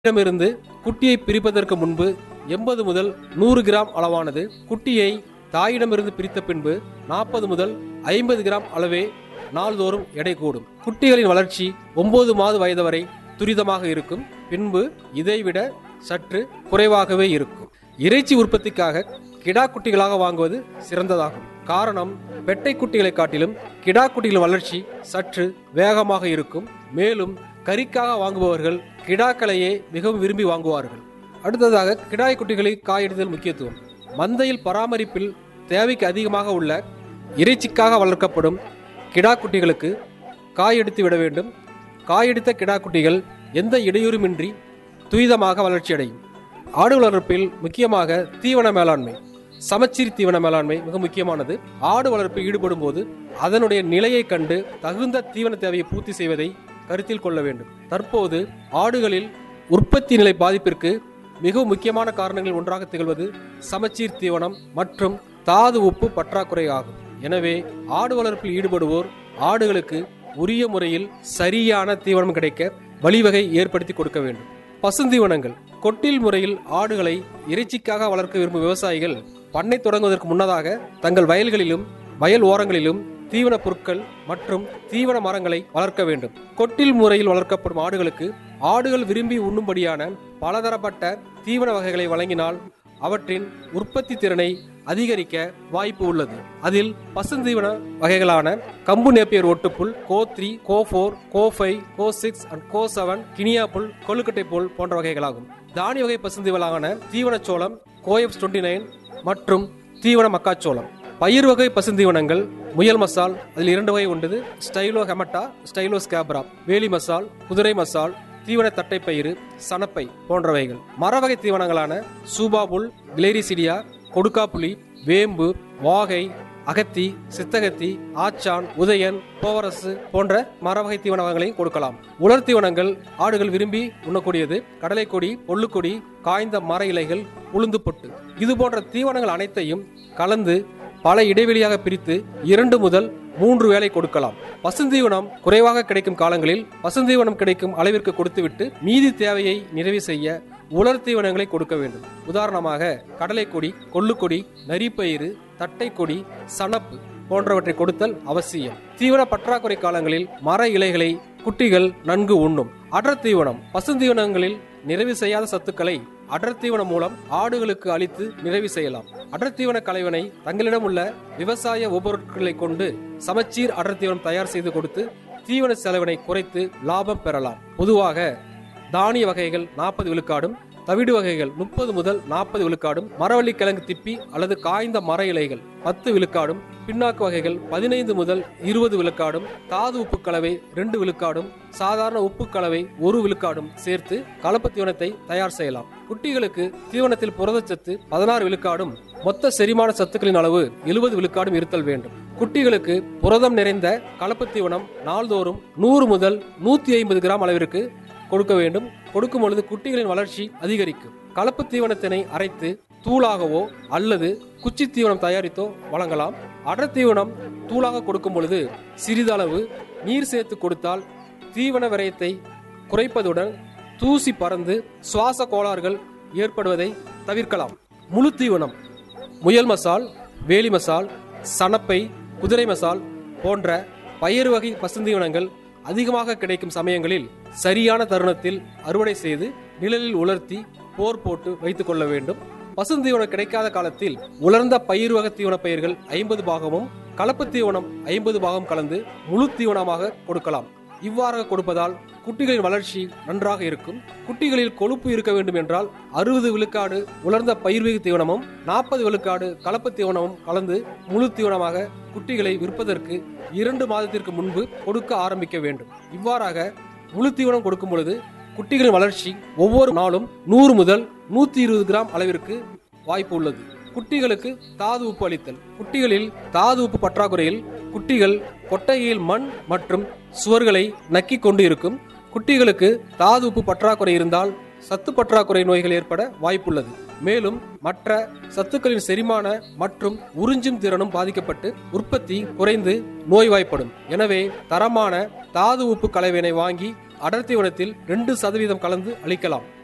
இடமிருந்து குட்டியை பிரிப்பதற்கு முன்பு எண்பது முதல் நூறு கிராம் அளவானது குட்டியை தாயிடமிருந்து பிரித்த பின்பு நாற்பது முதல் ஐம்பது கிராம் அளவே நாள்தோறும் எடை கூடும் குட்டிகளின் வளர்ச்சி ஒன்பது மாத வயது வரை துரிதமாக இருக்கும் பின்பு இதைவிட சற்று குறைவாகவே இருக்கும் இறைச்சி உற்பத்திக்காக கிடா குட்டிகளாக வாங்குவது சிறந்ததாகும் காரணம் பெட்டை குட்டிகளை காட்டிலும் கிடா குட்டிகளின் வளர்ச்சி சற்று வேகமாக இருக்கும் மேலும் கறிக்காக வாங்குபவர்கள் கிடாக்களையே மிகவும் விரும்பி வாங்குவார்கள் அடுத்ததாக கிடாய் குட்டிகளை காயெடுத்தல் முக்கியத்துவம் மந்தையில் பராமரிப்பில் தேவைக்கு அதிகமாக உள்ள இறைச்சிக்காக வளர்க்கப்படும் கிடா குட்டிகளுக்கு காயெடுத்து விட வேண்டும் காயெடுத்த கிடா குட்டிகள் எந்த இடையூறுமின்றி துரிதமாக வளர்ச்சியடையும் ஆடு வளர்ப்பில் முக்கியமாக தீவன மேலாண்மை சமச்சீர் தீவன மேலாண்மை மிக முக்கியமானது ஆடு வளர்ப்பில் ஈடுபடும் போது அதனுடைய நிலையை கண்டு தகுந்த தீவன தேவையை பூர்த்தி செய்வதை கருத்தில் கொள்ள வேண்டும் தற்போது ஆடுகளில் உற்பத்தி நிலை பாதிப்பிற்கு மிகவும் முக்கியமான காரணங்களில் ஒன்றாக திகழ்வது சமச்சீர் தீவனம் மற்றும் தாது உப்பு பற்றாக்குறை ஆகும் எனவே ஆடு வளர்ப்பில் ஈடுபடுவோர் ஆடுகளுக்கு உரிய முறையில் சரியான தீவனம் கிடைக்க வழிவகை ஏற்படுத்தி கொடுக்க வேண்டும் பசுந்தீவனங்கள் கொட்டில் முறையில் ஆடுகளை இறைச்சிக்காக வளர்க்க விரும்பும் விவசாயிகள் பண்ணை தொடங்குவதற்கு முன்னதாக தங்கள் வயல்களிலும் வயல் ஓரங்களிலும் தீவன பொருட்கள் மற்றும் தீவன மரங்களை வளர்க்க வேண்டும் கொட்டில் முறையில் வளர்க்கப்படும் ஆடுகளுக்கு ஆடுகள் விரும்பி உண்ணும்படியான பலதரப்பட்ட தீவன வகைகளை வழங்கினால் அவற்றின் உற்பத்தி திறனை அதிகரிக்க வாய்ப்பு உள்ளது அதில் பசுந்தீவன வகைகளான கம்பு நேப்பியர் ஒட்டுப்புல் co three co four co five co six and co seven guinea புல் கொழுக்கட்டை புல் போன்ற வகைகளாகும் தானிய வகை பசுந்தீவனான தீவனச்சோளம் கோஎஃப் டுவெண்ட்டி நைன் மற்றும் தீவன மக்காச்சோளம் பயிர் வகை பசுந்தீவனங்கள் முயல் மசால் அதில் இரண்டு வகை உண்டது ஸ்டைலோ ஹெமட்டா ஸ்டைலோ ஸ்கேப்ரா வேலி மசால் குதிரை மசால் தீவன தட்டைப்பயிறு சணப்பை போன்றவைகள் மரவகை தீவனங்களான சூபாபுல் கிளேரிசிடியா கொடுக்காப்புளி வேம்பு வாகை அகத்தி சித்தகத்தி ஆச்சான் உதயன் போவரசு போன்ற மரவகை தீவன வகைகளையும் கொடுக்கலாம் உலர் தீவனங்கள் ஆடுகள் விரும்பி உண்ணக்கூடியது கடலைக்கொடி பொள்ளுக்கொடி காய்ந்த மர இலைகள் உளுந்து பொட்டு இது போன்ற தீவனங்கள் அனைத்தையும் கலந்து பல இடைவெளியாக பிரித்து இரண்டு முதல் மூன்று வேளை கொடுக்கலாம் பசுந்தீவனம் குறைவாக கிடைக்கும் காலங்களில் பசுந்தீவனம் கிடைக்கும் அளவிற்கு கொடுத்துவிட்டு மீதி தேவையை நிறைவு செய்ய உலர் தீவனங்களை கொடுக்க வேண்டும் உதாரணமாக கடலைக்கொடி கொள்ளுக்கொடி நரிப்பயிறு தட்டைக்கொடி சணப்பு போன்றவற்றை கொடுத்தல் அவசியம் தீவன பற்றாக்குறை காலங்களில் மர இலைகளை குட்டிகள் நன்கு உண்ணும் அடர் தீவனம் பசுந்தீவனங்களில் நிறைவு செய்யாத சத்துக்களை அடர் தீவனம் மூலம் ஆடுகளுக்கு அளித்து நிறைவு செய்யலாம் அடர் தீவன கலைவனை தங்களிடம் உள்ள விவசாய உபபொருட்களை கொண்டு சமச்சீர் அடர் தீவனம் தயார் செய்து கொடுத்து தீவன செலவினை குறைத்து லாபம் பெறலாம் பொதுவாக தானிய வகைகள் நாற்பது விழுக்காடும் தவிடு வகைகள் முப்பது முதல் நாற்பது விழுக்காடும் மரவள்ளி கிழங்கு திப்பி அல்லது காய்ந்த மர இலைகள் பத்து விழுக்காடும் பின்னாக்கு வகைகள் பதினைந்து முதல் இருபது விழுக்காடும் தாது உப்பு கலவை ரெண்டு விழுக்காடும் சாதாரண உப்பு கலவை ஒரு விழுக்காடும் சேர்த்து கலப்பு தீவனத்தை தயார் செய்யலாம் குட்டிகளுக்கு தீவனத்தில் புரதச்சத்து பதினாறு விழுக்காடும் மொத்த செரிமான சத்துக்களின் அளவு எழுபது விழுக்காடும் இருத்தல் வேண்டும் குட்டிகளுக்கு புரதம் நிறைந்த கலப்பு தீவனம் நாள்தோறும் நூறு முதல் நூத்தி ஐம்பது கிராம் அளவிற்கு கொடுக்க வேண்டும் கொடுக்கும் பொழுது குட்டிகளின் வளர்ச்சி அதிகரிக்கும் கலப்பு தீவனத்தினை அரைத்து தூளாகவோ அல்லது குச்சி தீவனம் தயாரித்தோ வழங்கலாம் அடர் தீவனம் தூளாக கொடுக்கும் பொழுது சிறிதளவு நீர் சேர்த்து கொடுத்தால் தீவன விரயத்தை குறைப்பதுடன் தூசி பறந்து சுவாச கோளாறுகள் ஏற்படுவதை தவிர்க்கலாம் முழு தீவனம் முயல் மசால் வேலி மசால் சணப்பை குதிரை மசால் போன்ற பயிர் வகை பசுந்தீவனங்கள் அதிகமாக கிடைக்கும் சமயங்களில் சரியான தருணத்தில் அறுவடை செய்து நிழலில் உலர்த்தி போர் போட்டு வைத்துக் கொள்ள வேண்டும் பசுந்தீவனம் கிடைக்காத காலத்தில் உலர்ந்த பயிர் வகை தீவன பயிர்கள் ஐம்பது பாகமும் கலப்பு தீவனம் ஐம்பது பாகம் கலந்து முழு தீவனமாக கொடுக்கலாம் இவ்வாறாக கொடுப்பதால் குட்டிகளின் வளர்ச்சி நன்றாக இருக்கும் குட்டிகளில் கொழுப்பு இருக்க வேண்டும் என்றால் அறுபது விழுக்காடு உலர்ந்த பயிர்வகை தீவனமும் நாற்பது விழுக்காடு கலப்பு தீவனமும் கலந்து முழு தீவனமாக குட்டிகளை விற்பதற்கு இரண்டு மாதத்திற்கு முன்பு கொடுக்க ஆரம்பிக்க வேண்டும் இவ்வாறாக முழு தீவனம் கொடுக்கும் பொழுது குட்டிகளின் வளர்ச்சி ஒவ்வொரு நாளும் நூறு முதல் நூத்தி இருபது கிராம் அளவிற்கு வாய்ப்பு உள்ளது குட்டிகளுக்கு தாது உப்பு அளித்தல் குட்டிகளில் தாது உப்பு பற்றாக்குறையில் குட்டிகள் கொட்டகையில் மண் மற்றும் சுவர்களை நக்கி கொண்டு இருக்கும் குட்டிகளுக்கு தாது உப்பு பற்றாக்குறை இருந்தால் சத்து பற்றாக்குறை நோய்கள் ஏற்பட வாய்ப்புள்ளது மேலும் மற்ற சத்துக்களின் செரிமான மற்றும் உறிஞ்சும் திறனும் பாதிக்கப்பட்டு உற்பத்தி குறைந்து நோய்வாய்ப்படும் எனவே தரமான தாது உப்பு கலவையினை வாங்கி அடர் தீவனத்தில் ரெண்டு சதவீதம் கலந்து அளிக்கலாம்